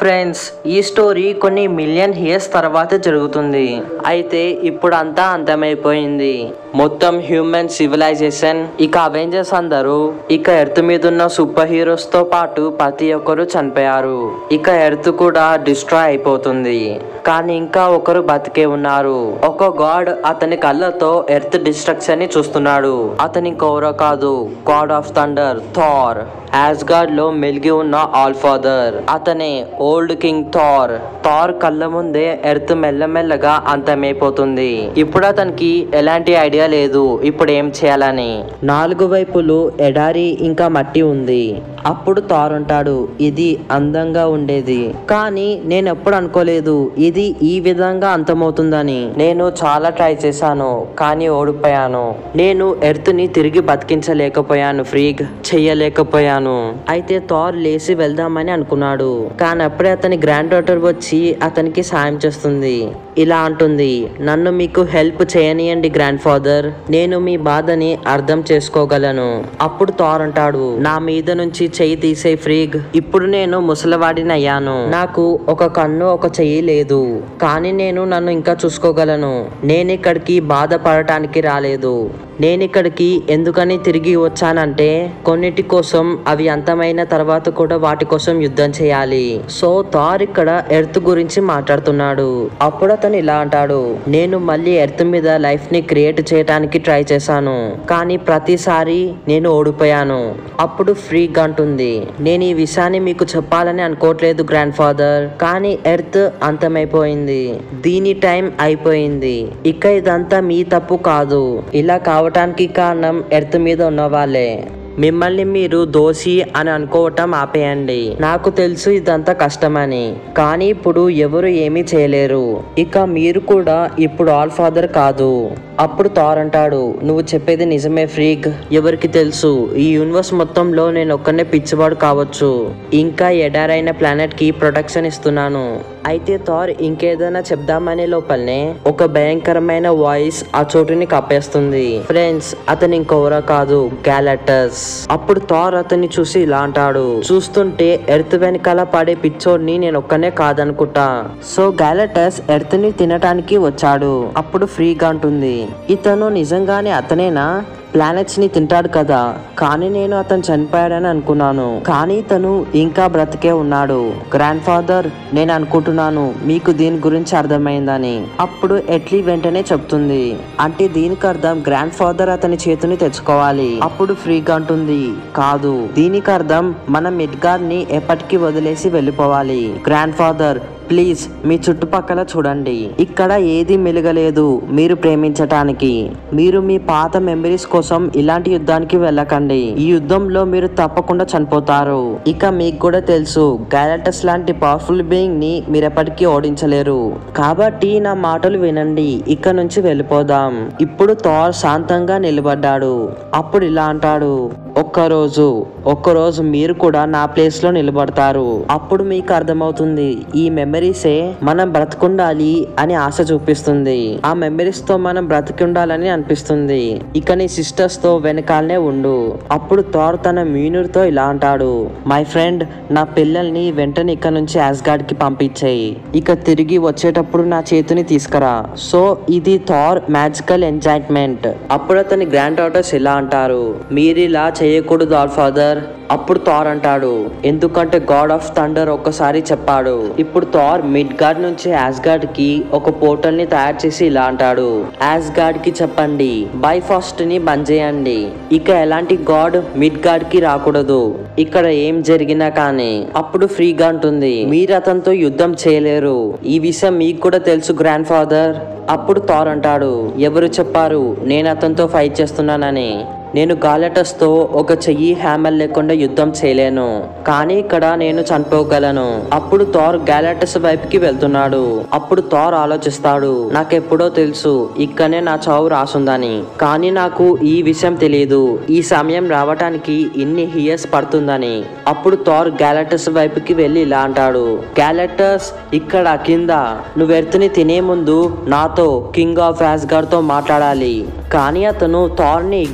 Friends ఈ story కొన్ని million years తర్వాత జరుగుతుంది అయితే ఇప్పుడు అంతా అంతమైపోయింది మొత్తం హ్యూమన్ సివిలైజేషన్ ఇక అవెంజర్స్ అందరూ ఇక ఎర్త్ మీద ఉన్న సూపర్ హీరోస్ తో పాటు ప్రతి ఒక్కరు చనిపోయారు ఇక ఎర్త్ కూడా డిస్ట్రాయ్ అయిపోతుంది కానీ ఇంకా ఒకరు బతికే ఉన్నారు ఒక గాడ్ అతని కళ్ళతో ఎర్త్ డిస్ట్రక్షన్ ని చూస్తున్నాడు అతని ఇంకెవరో కాదు god of thunder Thor Asgard లో మెలిగి ఉన్న ఆల్ ఫాదర్ అతనే ఓల్డ్ కింగ్ థార్ థార్ కళ్ళ ముందే ఎర్త్ మెల్లమెల్లగా అంతమైపోతుంది ఇప్పుడు అతనికి ఎలాంటి ఐడియా లేదు ఇప్పుడు ఏం చేయాలని నాలుగు వైపులు ఎడారి ఇంకా మట్టి ఉంది అప్పుడు థార్ అంటాడు ఇది అందంగా ఉండేది కానీ నేను ఎప్పుడు అనుకోలేదు ఇది ఈ విధంగా అంతమవుతుందని నేను చాలా ట్రై చేశాను కానీ ఓడిపోయాను నేను ఎర్త్ ని తిరిగి బతికించలేకపోయాను ఫ్రీగ్ చెయ్యలేకపోయాను అయితే థార్ లేచి వెళ్దామని అనుకున్నాడు కానీ అప్పుడే అతని గ్రాండ్ డాటర్ వచ్చి అతనికి సాయం చేస్తుంది ఇలా అంటుంది నన్ను మీకు హెల్ప్ చేయనియండి గ్రాండ్ ఫాదర్ నేను మీ బాధని అర్థం చేసుకోగలను అప్పుడు థార్ అంటాడు నా మీద నుంచి చెయ్యి తీసే ఫ్రీగ్ ఇప్పుడు నేను ముసలివాడిని అయ్యాను నాకు ఒక కన్ను ఒక చెయ్యి లేదు కానీ నేను నన్ను ఇంకా చూసుకోగలను నేను ఇక్కడికి బాధపడటానికి రాలేదు నేను ఇక్కడికి ఎందుకని తిరిగి వచ్చానంటే కొన్నిటి కోసం అవి అంతమైన తర్వాత కూడా వాటి కోసం యుద్ధం చేయాలి సో థార్ ఇక్కడ ఎర్త్ గురించి మాట్లాడుతున్నాడు అప్పుడు అతను ఇలా అంటాడు నేను మళ్ళీ ఎర్త్ మీద లైఫ్ ని క్రియేట్ చేయడానికి ట్రై చేశాను కానీ ప్రతిసారి నేను ఓడిపోయాను అప్పుడు ఫ్రీగ్ అంటుంది నేను ఈ విషయాన్ని మీకు చెప్పాలని అనుకోవట్లేదు గ్రాండ్ ఫాదర్ కానీ ఎర్త్ అంతమైపోయింది దీని టైం అయిపోయింది ఇక ఇదంతా మీ తప్పు కాదు ఇలా కావటానికి కారణం ఎర్త్ మీద ఉన్న వాళ్ళే మిమ్మల్ని మీరు దోషి అని అనుకోవటం ఆపేయండి నాకు తెలుసు ఇదంతా కష్టమని కానీ ఇప్పుడు ఎవరు ఏమీ చేయలేరు ఇక మీరు కూడా ఇప్పుడు ఆల్ ఫాదర్ కాదు అప్పుడు థార్ అంటాడు నువ్వు చెప్పేది నిజమే ఫ్రీగ్ ఎవరికి తెలుసు ఈ యూనివర్స్ మొత్తంలో నేను ఒక్కనే పిచ్చివాడు కావచ్చు ఇంకా ఎడారైన ప్లానెట్ కి ప్రొటెక్షన్ ఇస్తున్నాను అయితే థార్ ఇంకేదైనా చెప్దామనే లోపలనే ఒక భయంకరమైన వాయిస్ ఆ చోటుని కప్పేస్తుంది ఫ్రెండ్స్ అతను ఇంకెవరో కాదు గ్యాలటస్ అప్పుడు థార్ అతన్ని చూసి ఇలా అంటాడు చూస్తుంటే ఎర్త్ వెనకాల పడే పిచ్చోడిని నేను ఒక్కనే కాదనుకుంటా సో గ్యాలటస్ ఎర్త్ ని తినటానికి వచ్చాడు అప్పుడు ఫ్రీగా ఉంటుంది ఇతను నిజంగానే అతనేనా ప్లానెట్స్ ని తింటాడు కదా కానీ నేను అతను చనిపోయాడని అనుకున్నాను కానీ తను ఇంకా బ్రతికే ఉన్నాడు గ్రాండ్ ఫాదర్ నేను అనుకుంటున్నాను మీకు దీని గురించి అర్థమైందని అప్పుడు ఎట్లీ వెంటనే చెప్తుంది అంటే దీనికి అర్థం గ్రాండ్ ఫాదర్ అతని చేతిని తెచ్చుకోవాలి అప్పుడు ఫ్రీగా అంటుంది కాదు దీనికి అర్థం మనం మిడ్గార్డ్ ని ఎప్పటికీ వదిలేసి వెళ్ళిపోవాలి గ్రాండ్ ఫాదర్ ప్లీజ్ మీ చుట్టుపక్కల చూడండి ఇక్కడ ఏది మెలగలేదు మీరు ప్రేమించటానికి మీరు మీ పాత మెమరీస్ కోసం ఇలాంటి యుద్ధానికి వెళ్ళకండి ఈ యుద్ధంలో మీరు తప్పకుండా చనిపోతారు ఇక మీకు కూడా తెలుసు గ్యాలటస్ లాంటి పవర్ఫుల్ బీయింగ్ ని మీరు ఎప్పటికీ ఓడించలేరు కాబట్టి నా మాటలు వినండి ఇక్కడ నుంచి వెళ్ళిపోదాం ఇప్పుడు థార్ శాంతంగా నిలబడ్డాడు అప్పుడు ఇలా అంటాడు ఒక్కరోజు ఒక్కరోజు మీరు కూడా నా ప్లేస్ లో నిలబడతారు అప్పుడు మీకు అర్థమవుతుంది ఈ మెమరీసే మనం బ్రతకుండాలి అని ఆశ చూపిస్తుంది ఆ మెమరీస్ తో మనం బ్రతికుండాలని అనిపిస్తుంది ఇక నీ సిస్టర్స్ తో వెనకాలనే ఉండు అప్పుడు థార్ తన మీనుర్ తో ఇలా అంటాడు మై ఫ్రెండ్ నా పిల్లల్ని వెంటనే ఇక్కడ నుంచి యాస్గార్డ్ కి పంపించేయి ఇక తిరిగి వచ్చేటప్పుడు నా చేతిని తీసుకురా సో ఇది థార్ మ్యాజికల్ ఎంజాయ్మెంట్ అప్పుడు అతని గ్రాండ్ డాటర్స్ ఇలా అంటారు మీరు ఇలా చేయకూడదు ఆల్ ఫాదర్ అప్పుడు థార్ అంటాడు ఎందుకంటే గాడ్ ఆఫ్ థండర్ ఒక్కసారి చెప్పాడు ఇప్పుడు థార్ మిడ్ గార్డ్ నుంచి యాస్గార్డ్ కి ఒక పోర్టల్ ని తయారు చేసి ఇలా అంటాడు యాస్గార్డ్ కి చెప్పండి బై ఫాస్ట్ ని బంద్ చేయండి ఇక ఎలాంటి గాడ్ మిడ్ గార్డ్ కి రాకూడదు ఇక్కడ ఏం జరిగినా కానీ అప్పుడు ఫ్రీగా ఉంటుంది మీరు అతనితో యుద్ధం చేయలేరు ఈ విషయం మీకు కూడా తెలుసు గ్రాండ్ ఫాదర్ అప్పుడు థార్ అంటాడు ఎవరు చెప్పారు నేను అతనితో ఫైట్ చేస్తున్నానని నేను గాలటస్తో ఒక చెయ్యి హ్యామర్ లేకుండా యుద్ధం చేయలేను కానీ ఇక్కడ నేను చనిపోగలను అప్పుడు థార్ గాలటస్ వైపుకి వెళ్తున్నాడు అప్పుడు థార్ ఆలోచిస్తాడు నాకెప్పుడో తెలుసు ఇక్కడనే నా చావు రాసుందని కానీ నాకు ఈ విషయం తెలియదు ఈ సమయం రావటానికి ఇన్ని ఇయర్స్ పడుతుందని అప్పుడు థార్ గ్యాలటస్ వైపుకి వెళ్ళి ఇలా అంటాడు గ్యాలటస్ ఇక్కడ కింద నువ్వు ఎర్త్ని తినే ముందు నాతో కింగ్ ఆఫ్ యాస్గార్డ్ తో మాట్లాడాలి కానీ అతను థార్ ని ఇగ్నోర్ చేశాడు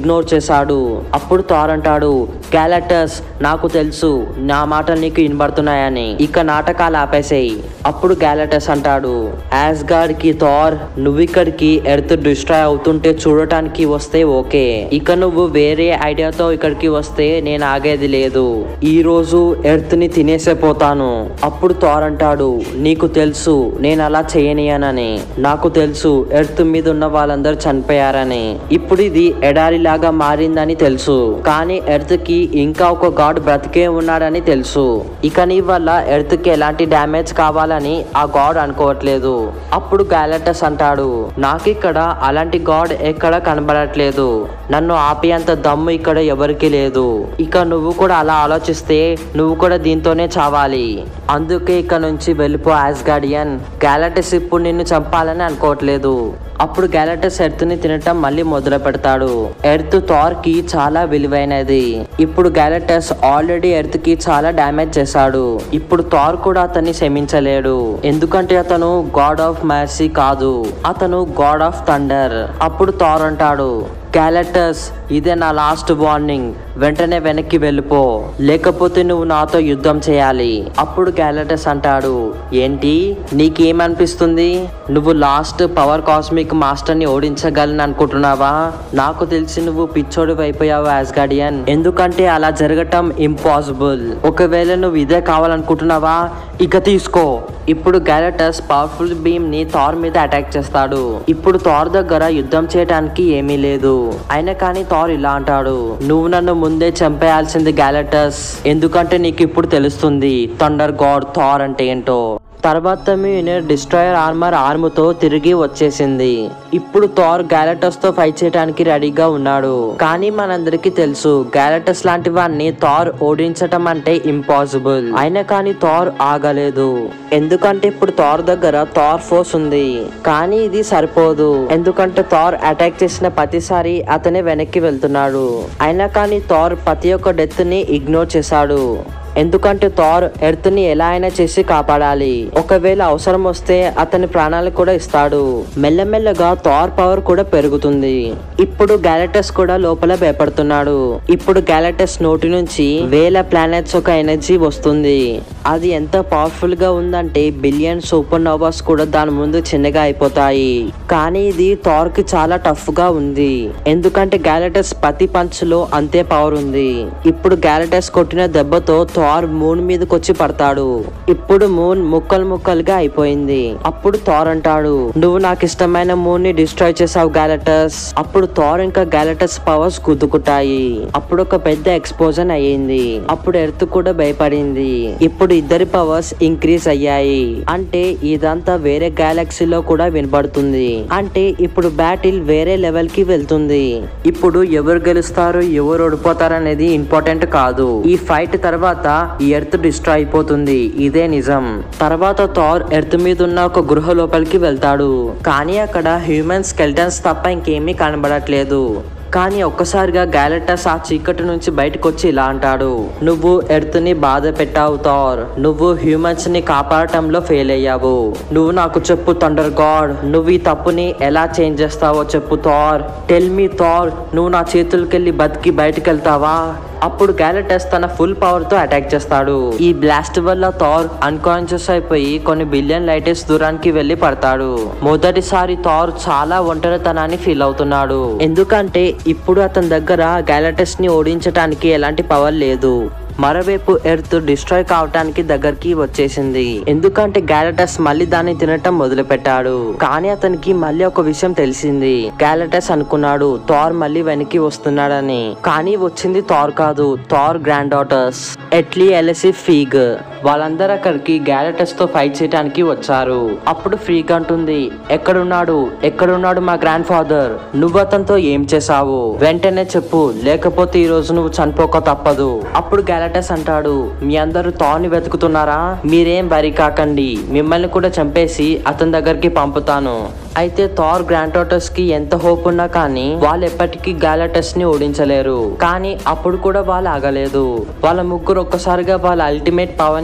చేశాడు అప్పుడు థార్ అంటాడు గ్యాలటస్ నాకు తెలుసు నా మాటలు నీకు వినబడుతున్నాయని ఇక నాటకాలు ఆపేసేయి అప్పుడు గ్యాలటస్ అంటాడు యాజ్ గాడ్ కి థార్ నువ్వు ఇక్కడికి ఎర్త్ డిస్ట్రాయ్ అవుతుంటే చూడటానికి వస్తే ఓకే ఇక నువ్వు వేరే ఐడియాతో ఇక్కడికి వస్తే నేను ఆగేది లేదు ఈ రోజు ఎర్త్ ని తినేసే పోతాను అప్పుడు థార్ అంటాడు నీకు తెలుసు నేను అలా చేయనియనని నాకు తెలుసు ఎర్త్ మీద ఉన్న వాళ్ళందరూ చనిపోయారని ఇప్పుడు ఇది ఎడారిలాగా మారిందని తెలుసు కానీ ఎర్త్ కి ఇంకా ఒక గాడ్ బ్రతికే ఉన్నాడని తెలుసు ఇక నీ వల్ల ఎర్త్ కి ఎలాంటి డ్యామేజ్ కావాలని ఆ గాడ్ అనుకోవట్లేదు అప్పుడు గ్యాలటస్ అంటాడు నాకు ఇక్కడ అలాంటి గాడ్ ఎక్కడ కనబడట్లేదు నన్ను ఆపేంత దమ్ము ఇక్కడ ఎవరికి లేదు ఇక నువ్వు కూడా అలా ఆలోచిస్తే నువ్వు కూడా దీంతోనే చావాలి అందుకే ఇక్కడ నుంచి వెళ్ళిపో యాజ్ గార్డియన్ గ్యాలటస్ ఇప్పుడు నిన్ను చంపాలని అనుకోవట్లేదు అప్పుడు గ్యాలటస్ ఎర్త్ ని తినటం మళ్ళీ మొదలు పెడతాడు ఎర్త్ థార్ కి చాలా విలువైనది ఇప్పుడు గ్యాలటస్ ఆల్రెడీ ఎర్త్ కి చాలా డ్యామేజ్ చేశాడు ఇప్పుడు థార్ కూడా అతన్ని క్షమించలేడు ఎందుకంటే అతను గాడ్ ఆఫ్ మర్సీ కాదు అతను గాడ్ ఆఫ్ థండర్ అప్పుడు థార్ అంటాడు గ్యాలటస్ ఇదే నా లాస్ట్ వార్నింగ్ వెంటనే వెనక్కి వెళ్ళిపో లేకపోతే నువ్వు నాతో యుద్ధం చేయాలి అప్పుడు గ్యాలటస్ అంటాడు ఏంటి నీకేమనిపిస్తుంది నువ్వు లాస్ట్ పవర్ కాస్మిక్ మాస్టర్ ని ఓడించగలను అనుకుంటున్నావా నాకు తెలిసి నువ్వు పిచ్చోడు అయిపోయావు యాజ్ గార్డియన్ ఎందుకంటే అలా జరగటం ఇంపాసిబుల్ ఒకవేళ నువ్వు ఇదే కావాలనుకుంటున్నావా ఇక తీసుకో ఇప్పుడు గ్యాలటస్ పవర్ఫుల్ బీమ్ ని థార్ మీద అటాక్ చేస్తాడు ఇప్పుడు థార్ దగ్గర యుద్ధం చేయడానికి ఏమీ లేదు అయినా కానీ థార్ ఇలా అంటాడు నువ్వు నన్ను ముందే చంపేయాల్సింది గ్యాలటస్ ఎందుకంటే నీకు ఇప్పుడు తెలుస్తుంది థండర్ గాడ్ థార్ అంటే ఏంటో తర్వాత మీన్ డిస్ట్రాయర్ ఆర్మర్ ఆర్మ్తో తిరిగి వచ్చేసింది ఇప్పుడు థార్ గ్యాలటస్ తో ఫైట్ చేయడానికి రెడీగా ఉన్నాడు కానీ మనందరికీ తెలుసు గ్యాలటస్ లాంటి వాడిని థార్ ఓడించటం అంటే ఇంపాసిబుల్ అయినా కానీ థార్ ఆగలేదు ఎందుకంటే ఇప్పుడు థార్ దగ్గర థార్ ఫోర్స్ ఉంది కానీ ఇది సరిపోదు ఎందుకంటే థార్ అటాక్ చేసిన ప్రతిసారి అతనే వెనక్కి వెళ్తున్నాడు అయినా కానీ థార్ ప్రతి ఒక్క డెత్ ని ఇగ్నోర్ చేశాడు ఎందుకంటే థార్ ఎర్త్ ని ఎలా అయినా చేసి కాపాడాలి ఒకవేళ అవసరం వస్తే అతని ప్రాణాలు కూడా ఇస్తాడు మెల్లమెల్లగా థార్ పవర్ కూడా పెరుగుతుంది ఇప్పుడు గ్యాలటస్ కూడా లోపల భయపడుతున్నాడు ఇప్పుడు గ్యాలటస్ నోటి నుంచి వేల ప్లానెట్స్ ఒక ఎనర్జీ వస్తుంది అది ఎంత పవర్ఫుల్ గా ఉందంటే బిలియన్ సూపర్ నోవాస్ కూడా దాని ముందు చిన్నగా అయిపోతాయి కానీ ఇది థార్ కి చాలా టఫ్ గా ఉంది ఎందుకంటే గ్యాలటస్ ప్రతి పంచ్ లో అంతే పవర్ ఉంది ఇప్పుడు గ్యాలటస్ కొట్టిన దెబ్బతో థార్ మూన్ మీదకి వచ్చి పడతాడు ఇప్పుడు మూన్ ముక్కలు ముక్కలుగా అయిపోయింది అప్పుడు థార్ అంటాడు నువ్వు నాకు ఇష్టమైన మూన్ ని డిస్ట్రాయ్ చేసావు గ్యాలటస్ అప్పుడు థార్ ఇంకా గ్యాలటస్ పవర్స్ గుద్దుకుంటాయి అప్పుడు ఒక పెద్ద ఎక్స్పోజన్ అయ్యింది అప్పుడు ఎర్త్ కూడా భయపడింది ఇప్పుడు ఇద్దరి పవర్స్ ఇంక్రీజ్ అయ్యాయి అంటే ఇదంతా వేరే గెలాక్సీలో కూడా వినబడుతుంది అంటే ఇప్పుడు బ్యాటిల్ వేరే లెవెల్ కి వెళ్తుంది ఇప్పుడు ఎవరు గెలుస్తారు ఎవరు ఓడిపోతారు అనేది ఇంపార్టెంట్ కాదు ఈ ఫైట్ తర్వాత ఈ ఎర్త్ డిస్ట్రాయ్ అయిపోతుంది ఇదే నిజం తర్వాత థార్ ఎర్త్ మీద ఉన్న ఒక గృహ లోపలికి వెళ్తాడు కానీ అక్కడ హ్యూమన్ స్కెల్టన్స్ తప్ప ఇంకేమీ కనబడట్లేదు కానీ ఒక్కసారిగా గ్యాలటస్ ఆ చీకటి నుంచి బయటకు వచ్చి ఇలా అంటాడు నువ్వు ఎర్త్ ని బాధ పెట్టావు థార్ నువ్వు హ్యూమన్స్ ని కాపాడటంలో ఫెయిల్ అయ్యావు నువ్వు నాకు చెప్పు థండర్ గాడ్ నువ్వు ఈ తప్పుని ఎలా చేంజ్ చేస్తావో చెప్పు థార్ టెల్ మీ థార్ నువ్వు నా చేతులకెళ్ళి బతికి బయటకు వెళ్తావా అప్పుడు గ్యాలటస్ తన ఫుల్ పవర్ తో అటాక్ చేస్తాడు ఈ బ్లాస్ట్ వల్ల థార్ అన్కాన్షియస్ అయిపోయి కొన్ని బిలియన్ లైటెస్ దూరానికి వెళ్లి పడతాడు మొదటిసారి థార్ చాలా ఒంటరితనాన్ని ఫీల్ అవుతున్నాడు ఎందుకంటే ఇప్పుడు అతని దగ్గర గ్యాలటస్ ని ఓడించడానికి ఎలాంటి పవర్ లేదు మరోవైపు ఎర్త్ డిస్ట్రాయ్ కావటానికి దగ్గరికి వచ్చేసింది ఎందుకంటే గ్యాలటస్ మళ్ళీ దాన్ని తినటం మొదలు పెట్టాడు కానీ అతనికి మళ్ళీ ఒక విషయం తెలిసింది గ్యాలటస్ అనుకున్నాడు థార్ మళ్ళీ వెనక్కి వస్తున్నాడని కానీ వచ్చింది థార్ కాదు థార్ గ్రాండ్ డాటర్స్ ఎట్లీ ఎలసి ఫీగ్ వాళ్ళందరూ అక్కడికి గ్యాలటస్ తో ఫైట్ చేయడానికి వచ్చారు అప్పుడు ఫ్రీగ్ అంటుంది ఎక్కడున్నాడు ఎక్కడున్నాడు మా గ్రాండ్ ఫాదర్ నువ్వు అతనితో ఏం చేసావు వెంటనే చెప్పు లేకపోతే ఈ రోజు నువ్వు చనిపోక తప్పదు అప్పుడు గ్యాలటస్ అంటాడు మీ అందరూ థార్ని వెతుకుతున్నారా మీరేం వరి కాకండి మిమ్మల్ని కూడా చంపేసి అతని దగ్గరికి పంపుతాను అయితే థార్ గ్రాంటోటస్ కి ఎంత హోప్ ఉన్నా కానీ వాళ్ళు ఎప్పటికీ గ్యాలటస్ ని ఓడించలేరు కానీ అప్పుడు కూడా వాళ్ళు ఆగలేదు వాళ్ళ ముగ్గురు ఒక్కసారిగా వాళ్ళ అల్టిమేట్ పవర్ ని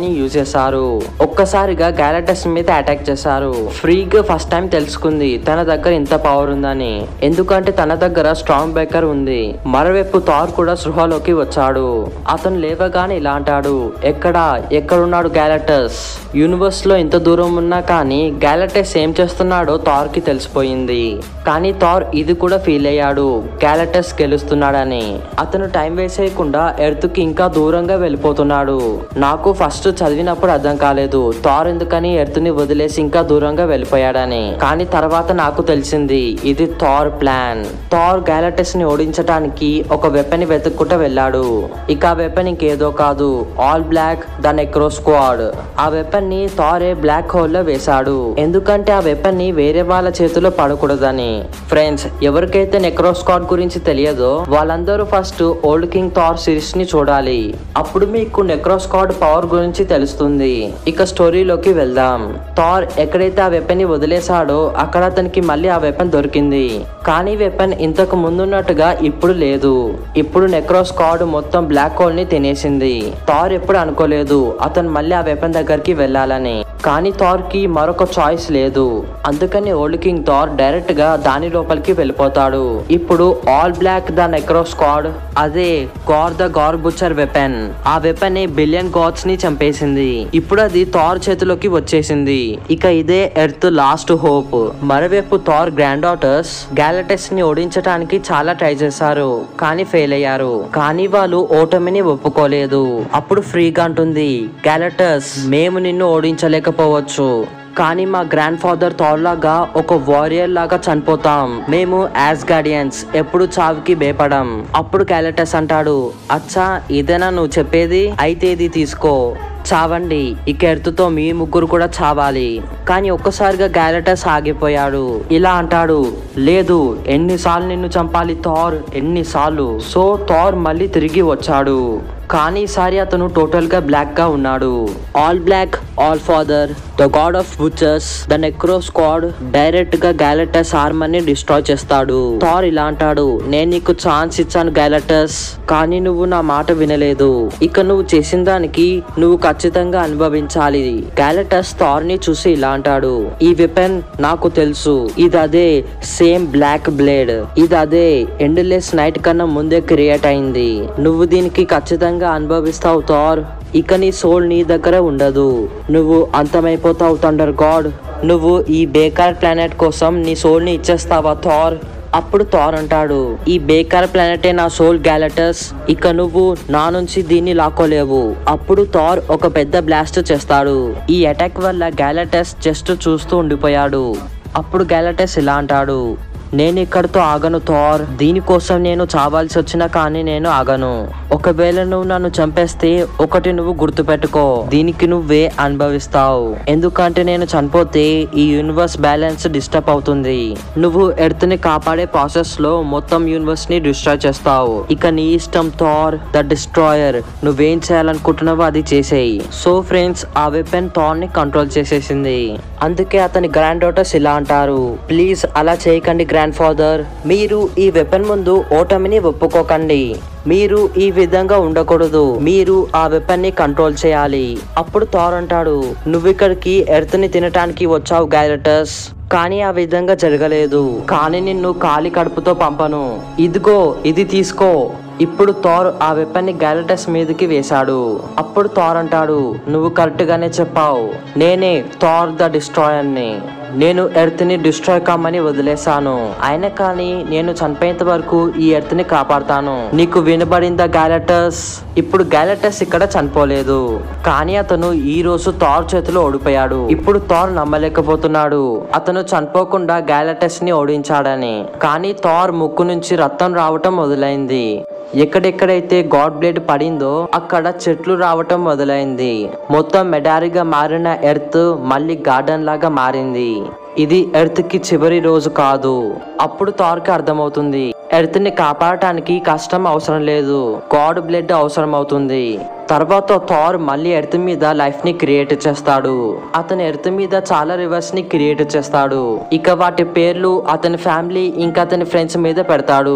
ని యూజ్ చేశారు ఒక్కసారిగా గ్యాలటస్ మీద అటాక్ చేశారు ఫ్రీగా ఫస్ట్ టైం తెలుసుకుంది తన దగ్గర ఇంత పవర్ ఉందని ఎందుకంటే తన దగ్గర స్ట్రాంగ్ బ్రేకర్ ఉంది మరోవైపు థార్ కూడా సృహలోకి వచ్చాడు అతను లేవగానే ఇలా అంటాడు ఎక్కడ ఎక్కడున్నాడు గ్యాలటస్ యూనివర్స్ లో ఇంత దూరం ఉన్నా కానీ గ్యాలటస్ ఏం చేస్తున్నాడో థార్ కి తెలిసిపోయింది కానీ థార్ ఇది కూడా ఫీల్ అయ్యాడు గ్యాలటస్ గెలుస్తున్నాడని అతను టైం వేస్ట్ చేయకుండా ఎర్త్ కి ఇంకా దూరంగా వెళ్ళిపోతున్నాడు నాకు ఫస్ట్ చదివినప్పుడు అర్థం కాలేదు థార్ ఎందుకని ఎర్త్ ని వదిలేసి ఇంకా దూరంగా వెళ్ళిపోయాడని కానీ తర్వాత నాకు తెలిసింది ఇది థార్ ప్లాన్ థార్ గ్యాలటస్ ని ఓడించడానికి ఒక వెపన్ వెతుక్కుంటూ వెళ్ళాడు ఇక ఆ వెపన్ ఇంకేదో కాదు all black the necro squad ఆ వెపన్ ని థారే బ్లాక్ హోల్ లో వేశాడు ఎందుకంటే ఆ వెపన్ ని వేరే వాళ్ళ చేతిలో పడకూడదని ఫ్రెండ్స్ ఎవరికైతే నెక్రో స్క్వాడ్ గురించి తెలియదో వాళ్ళందరూ first old king Thor series ని చూడాలి అప్పుడు మీకు నెక్రో స్క్వాడ్ పవర్ గురించి తెలుస్తుంది ఇక స్టోరీలోకి వెళ్దాం థార్ ఎక్కడైతే ఆ వెపన్ ని వదిలేశాడో అక్కడ అతనికి మళ్ళీ ఆ వెపన్ దొరికింది కానీ వెపన్ ఇంతకు ముందున్నట్టుగా ఇప్పుడు లేదు ఇప్పుడు నెక్రో స్క్వాడ్ మొత్తం బ్లాక్ హోల్ ని తినేసింది థార్ ఎప్పుడు అనుకోలేదు అతను మళ్ళీ ఆ వెపన్ దగ్గరికి వెళ్ళాలని కానీ థార్ కి మరొక చాయిస్ లేదు అందుకని ఓల్డ్ కింగ్ థార్ డైరెక్ట్ గా దాని లోపలికి వెళ్ళిపోతాడు ఇప్పుడు all black the necro squad అదే Gorr the Gorr butcher weapon ఆ వెపన్ బిలియన్ గాడ్స్ ని చంపేసింది ఇప్పుడు అది థార్ చేతిలోకి వచ్చేసింది ఇక ఇదే ఎర్త్ లాస్ట్ హోప్ మరోవైపు థార్ గ్రాండ్ డాటర్స్ గ్యాలటస్ ని ఓడించడానికి చాలా ట్రై చేశారు కానీ ఫెయిల్ అయ్యారు కానీ వాళ్ళు ఓటమిని ఒప్పుకోలేదు అప్పుడు ఫ్రీగా అంటుంది గ్యాలటస్ మేము నిన్ను ఓడించలేకపోవచ్చు కానీ మా గ్రాండ్ ఫాదర్ థార్ లాగా ఒక వారియర్ లాగా చనిపోతాం మేము యాజ్ గార్డియన్స్ ఎప్పుడు చావుకి భయపడం అప్పుడు క్యాలటస్ అంటాడు అచ్చా ఇదేనా నువ్వు చెప్పేది అయితే ఇది తీసుకో చావండి ఇక ఎర్తుతో మీ ముగ్గురు కూడా చావాలి కానీ ఒక్కసారిగా గ్యాలటస్ ఆగిపోయాడు ఇలా అంటాడు లేదు ఎన్నిసార్లు నిన్ను చంపాలి థార్ ఎన్నిసార్లు సో థార్ మళ్ళీ తిరిగి వచ్చాడు కానీ ఈసారి అతను టోటల్ గా బ్లాక్ గా ఉన్నాడు all black all father the god of butchers the necro squad direct గా గ్యాలటస్ ఆర్మర్ ని డిస్ట్రాయ్ చేస్తాడు థార్ ఇలా అంటాడు నేను నీకు ఛాన్స్ ఇచ్చాను గ్యాలటస్ కానీ నువ్వు నా మాట వినలేదు ఇక నువ్వు చేసిన దానికి నువ్వు ఖచ్చితంగా అనుభవించాలి గ్యాలటస్ థార్ ని చూసి ఇలా అంటాడు ఈ వెపన్ నాకు తెలుసు ఇది అదే సేమ్ బ్లాక్ బ్లేడ్ ఇది అదే ఎండ్లెస్ నైట్ కన్నా ముందే క్రియేట్ అయింది నువ్వు దీనికి ఖచ్చితంగా అనుభవిస్తావు థార్ ఇక నీ సోల్ నీ దగ్గర ఉండదు నువ్వు అంతమైపోతావు థండర్ గాడ్ నువ్వు ఈ బేకార్ ప్లానెట్ కోసం నీ సోల్ ని ఇచ్చేస్తావా థార్ అప్పుడు థార్ అంటాడు ఈ బేకార్ ప్లానెటే నా సోల్ గ్యాలటస్ ఇక నువ్వు నా నుంచి దీన్ని లాక్కోలేవు అప్పుడు థార్ ఒక పెద్ద బ్లాస్ట్ చేస్తాడు ఈ అటాక్ వల్ల గ్యాలటస్ జస్ట్ చూస్తూ ఉండిపోయాడు అప్పుడు గ్యాలటస్ ఇలా అంటాడు నేను ఇక్కడితో ఆగను థార్ దీనికోసం నేను చావాల్సి వచ్చినా కానీ నేను ఆగను ఒకవేళ నువ్వు నన్ను చంపేస్తే ఒకటి నువ్వు గుర్తుపెట్టుకో దీనికి నువ్వే అనుభవిస్తావు ఎందుకంటే నేను చనిపోతే ఈ యూనివర్స్ బ్యాలెన్స్ డిస్టర్బ్ అవుతుంది నువ్వు ఎర్త్ ని కాపాడే ప్రాసెస్ లో మొత్తం యూనివర్స్ ని డిస్ట్రాయ్ చేస్తావు ఇక నీ ఇష్టం థార్ ద డిస్ట్రాయర్ నువ్వేం చేయాలనుకుంటున్నావో అది చేసేయి సో ఫ్రెండ్స్ ఆ వెపన్ థార్ ని కంట్రోల్ చేసేసింది అందుకే అతని గ్రాండ్ డాటర్స్ ఇలా అంటారు ప్లీజ్ అలా చేయకండి గ్రాండ్ ఫాదర్ మీరు ఈ వెపన్ ముందు ఓటమిని ఒప్పుకోకండి మీరు ఈ విధంగా ఉండకూడదు మీరు ఆ వెపన్ ని కంట్రోల్ చేయాలి అప్పుడు థార్ అంటాడు నువ్వు ఇక్కడికి ఎర్త్ ని తినటానికి వచ్చావు గ్యాలటస్ కానీ ఆ విధంగా జరగలేదు కానీ నిన్ను ఖాళీ కడుపుతో పంపను ఇదిగో ఇది తీసుకో ఇప్పుడు థార్ ఆ వెపన్ ని గ్యాలటస్ మీదకి వేశాడు అప్పుడు థార్ అంటాడు నువ్వు కరెక్ట్ గానే చెప్పావు నేనే థార్ ద డిస్ట్రాయర్ ని నేను ఎర్త్ ని డిస్ట్రాయ్ కమ్మని వదిలేశాను అయినా కానీ నేను చనిపోయేంత వరకు ఈ ఎర్త్ ని కాపాడతాను నీకు వినబడిందా గ్యాలటస్ ఇప్పుడు గ్యాలటస్ ఇక్కడ చనిపోలేదు కానీ అతను ఈ రోజు థార్ చేతిలో ఓడిపోయాడు ఇప్పుడు థార్ నమ్మలేకపోతున్నాడు అతను చనిపోకుండా గ్యాలటస్ ని ఓడించాడని కానీ థార్ ముక్కు నుంచి రక్తం రావటం మొదలైంది ఎక్కడెక్కడైతే గాడ్ బ్లేడ్ పడిందో అక్కడ చెట్లు రావటం మొదలైంది మొత్తం మెడారిగా మారిన ఎర్త్ మళ్ళీ గార్డెన్ లాగా మారింది ఇది ఎర్త్ కి చివరి రోజు కాదు అప్పుడు థార్కి అర్థమవుతుంది ఎర్త్ ని కాపాడటానికి కష్టం అవసరం లేదు గాడ్ బ్లడ్ అవసరం అవుతుంది తర్వాత థార్ మళ్ళీ ఎర్త్ మీద లైఫ్ ని క్రియేట్ చేస్తాడు అతని ఎర్త్ మీద చాలా రివర్స్ ని క్రియేట్ చేస్తాడు ఇక వాటి పేర్లు అతని ఫ్యామిలీ ఇంకా అతని ఫ్రెండ్స్ మీద పెడతాడు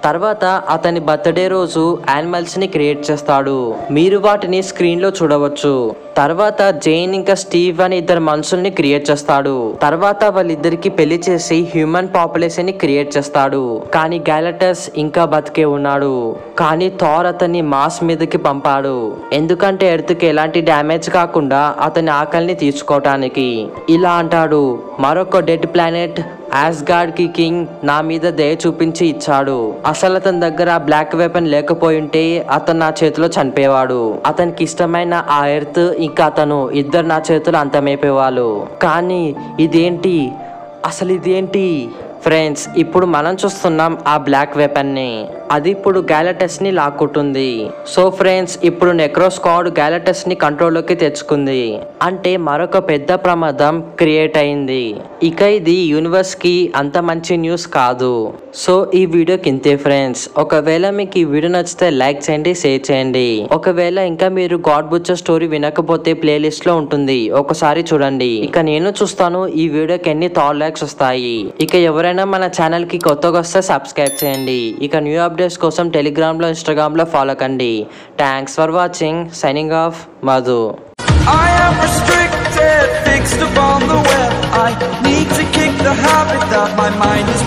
తర్వాత అతని బర్త్డే రోజు యానిమల్స్ ని క్రియేట్ చేస్తాడు మీరు వాటిని స్క్రీన్ లో చూడవచ్చు తర్వాత జైన్ ఇంకా స్టీవ్ అని ఇద్దరు మనుషుల్ని క్రియేట్ చేస్తాడు తర్వాత వాళ్ళిద్దరికి పెళ్లి చేసి హ్యూమన్ పాపులేషన్ ని క్రియేట్ చేస్తాడు కానీ గ్యాలటస్ ఇంకా బతికే ఉన్నాడు కానీ థార్ అతన్ని మాస్ మీదకి పంపాడు ఎందుకంటే ఎర్త్ కి ఎలాంటి డ్యామేజ్ కాకుండా అతని ఆకలిని తీర్చుకోవటానికి ఇలా అంటాడు మరొక డెడ్ ప్లానెట్ యాస్గార్డ్ కి కింగ్ నా మీద దయ చూపించి ఇచ్చాడు అసలు అతని దగ్గర బ్లాక్ వెపన్ లేకపోయింటే అతను నా చేతిలో చనిపోయేవాడు అతనికి ఇష్టమైన ఆ ఎర్త్ ఇంకా అతను ఇద్దరు నా చేతిలో అంతమైపోయేవాళ్ళు కానీ ఇదేంటి అసలు ఇదేంటి ఫ్రెండ్స్ ఇప్పుడు మనం చూస్తున్నాం ఆ బ్లాక్ వెపన్ ని అది ఇప్పుడు గ్యాలటస్ ని లాక్కుంటుంది సో ఫ్రెండ్స్ ఇప్పుడు నెక్రోస్కాడ్ గ్యాలటస్ ని కంట్రోల్లోకి తెచ్చుకుంది అంటే మరొక పెద్ద ప్రమాదం క్రియేట్ అయింది ఇక ఇది యూనివర్స్ కి అంత మంచి న్యూస్ కాదు సో ఈ వీడియోకి ఇంతే ఫ్రెండ్స్ ఒకవేళ మీకు ఈ వీడియో నచ్చితే లైక్ చేయండి షేర్ చేయండి ఒకవేళ ఇంకా మీరు గాడ్ బుచ్చర్ స్టోరీ వినకపోతే ప్లేలిస్ట్ లో ఉంటుంది ఒకసారి చూడండి ఇక నేను చూస్తాను ఈ వీడియోకి ఎన్ని థాట్ లైక్స్ వస్తాయి ఇక ఎవరైనా మన ఛానల్ కి కొత్తగా వస్తే సబ్స్క్రైబ్ చేయండి ఇక న్యూ అప్డేట్స్ కోసం టెలిగ్రామ్ లో ఇన్స్టాగ్రామ్ లో ఫాలో కండి thanks for watching signing off Madhu I am restricted, fixed upon the web. I need to kick the habit that my mind is